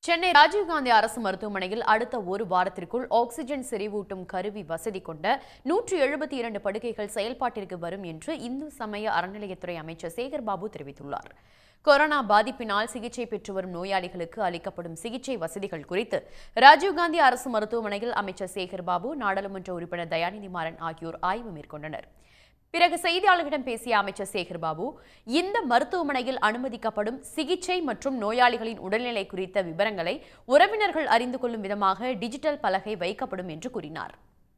சென்னை ராஜீவ்காந்தி அரசு மருத்துவமனையில் அடுத்த ஒரு வாரத்திற்குள் ஆக்ஸிஜன் செறிவூட்டும் கருவி வசதி கொண்ட நூற்று எழுபத்தி இரண்டு படுக்கைகள் செயல்பாட்டிற்கு வரும் என்று இந்து சமய அறநிலையத்துறை அமைச்சர் சேகர் பாபு தெரிவித்துள்ளார் கொரோனா பாதிப்பினால் சிகிச்சை பெற்று வரும் நோயாளிகளுக்கு அளிக்கப்படும் சிகிச்சை வசதிகள் குறித்து ராஜீவ்காந்தி அரசு மருத்துவமனையில் அமைச்சர் சேகர் பாபு நாடாளுமன்ற உறுப்பினர் தயாநிதி மாறன் ஆகியோர் ஆய்வு மேற்கொண்டனர் பிறகு செய்தியாளர்களிடம் பேசிய அமைச்சர் சேகர் பாபு இந்த மருத்துவமனையில் அனுமதிக்கப்படும் சிகிச்சை மற்றும் நோயாளிகளின் உடல்நிலை குறித்த விவரங்களை உறவினர்கள் அறிந்து கொள்ளும் விதமாக டிஜிட்டல் பலகை வைக்கப்படும் என்று கூறினார்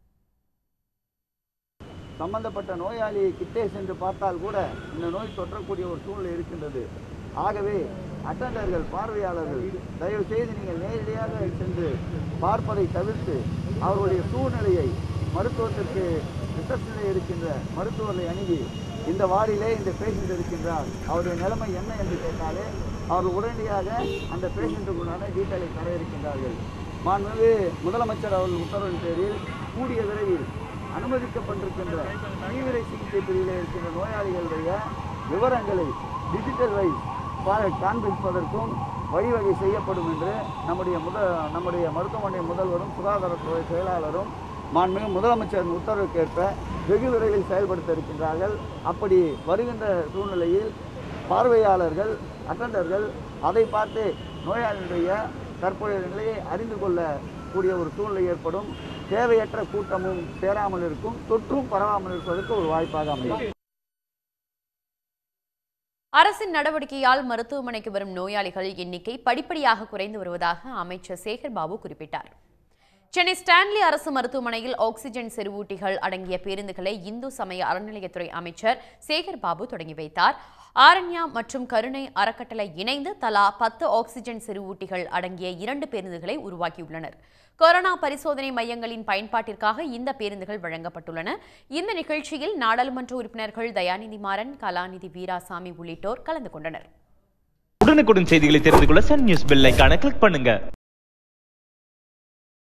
சம்பந்தப்பட்ட நோயாளியை கிட்டே சென்று பார்த்தால் கூட இந்த நோய் தொற்றக்கூடிய ஒரு சூழ்நிலை இருக்கின்றது ஆகவே அட்டண்டர்கள் பார்வையாளர்கள் தயவு செய்து நீங்கள் நேரடியாக சென்று பார்ப்பதை தவிர்த்து அவருடைய சூழ்நிலையை மருத்துவத்திற்கு ரிசப்ஷனில் இருக்கின்ற மருத்துவரை அணுகி இந்த வார்டிலே இந்த பேஷண்ட் இருக்கின்றார் அவருடைய நிலைமை என்ன என்று கேட்டாலே அவர் உடனடியாக அந்த பேஷண்ட்டுக்குண்டான டீட்டெயிலை தர இருக்கின்றார்கள் மாண்புமிகு முதலமைச்சர் அவர்கள் உத்தரவின் பேரில் கூடிய விரைவில் அனுமதிக்கப்பட்டிருக்கின்ற தீவிர சிகிச்சை பிரிவில் இருக்கின்ற நோயாளிகளுடைய விவரங்களை டிஜிட்டல் வைஸ் காண்பிப்பதற்கும் வழிவகை செய்யப்படும் என்று நம்முடைய முத நம்முடைய மருத்துவமனை முதல்வரும் சுகாதாரத்துறை செயலாளரும் மாண்புமிகு முதலமைச்சரின் உத்தரவுக்கேற்ப வெகு விரைவில் செயல்படுத்த இருக்கின்றார்கள் அப்படி வருகின்ற சூழ்நிலையில் பார்வையாளர்கள் அட்டண்டர்கள் அதை பார்த்து நோயாளியுடைய தற்போதைய நிலையை அறிந்து கொள்ளக்கூடிய ஒரு சூழ்நிலை ஏற்படும் தேவையற்ற கூட்டமும் சேராமல் இருக்கும் தொற்றும் பரவாமல் இருப்பதற்கு ஒரு வாய்ப்பாக அமையும் அரசின் நடவடிக்கையால் மருத்துவமனைக்கு வரும் நோயாளிகள் எண்ணிக்கை படிப்படியாக குறைந்து வருவதாக அமைச்சர் சேகர் பாபு குறிப்பிட்டார் சென்னை ஸ்டான்லி அரசு மருத்துவமனையில் ஆக்ஸிஜன் செறிவூட்டிகள் அடங்கிய பேருந்துகளை இந்து சமய அறநிலையத்துறை அமைச்சர் சேகர் பாபு தொடங்கி வைத்தார் ஆரண்யா மற்றும் கருணை அறக்கட்டளை இணைந்து தலா பத்து ஆக்ஸிஜன் செறிவூட்டிகள் அடங்கிய இரண்டு பேருந்துகளை உருவாக்கியுள்ளனர் கொரோனா பரிசோதனை மையங்களின் பயன்பாட்டிற்காக இந்த பேருந்துகள் வழங்கப்பட்டுள்ளன இந்த நிகழ்ச்சியில் நாடாளுமன்ற உறுப்பினர்கள் தயாநிதி மாறன் கலாநிதி வீராசாமி உள்ளிட்டோர் கலந்து கொண்டனர் உடனுக்குடன் செய்திகளை தெரிந்து கொள்ள சன் நியூஸ் பெல் ஐகானை கிளிக் பண்ணுங்க